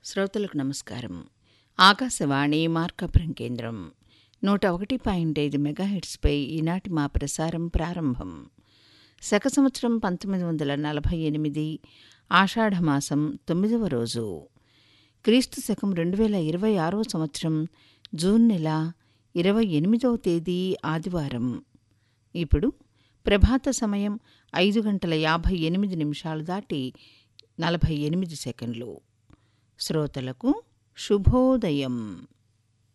శ్రోతలకు నమస్కారం ఆకాశవాణి మార్కాపురం కేంద్రం నూట ఒకటి పాయింట్ ఐదు మెగాహెట్స్పై ఈనాటి మా ప్రసారం ప్రారంభం శక సంవత్సరం పంతొమ్మిది వందల నలభై ఎనిమిది ఆషాఢమాసం తొమ్మిదవ రోజు క్రీస్తు శకం రెండు వేల ఇరవై ఆరవ సంవత్సరం జూన్ నెల ఇరవై ఎనిమిదవ తేదీ ఆదివారం ఇప్పుడు ప్రభాత సమయం ఐదు గంటల యాభై ఎనిమిది నిమిషాలు దాటి నలభై ఎనిమిది సెకండ్లు శ్రోతలకు శుభోదయం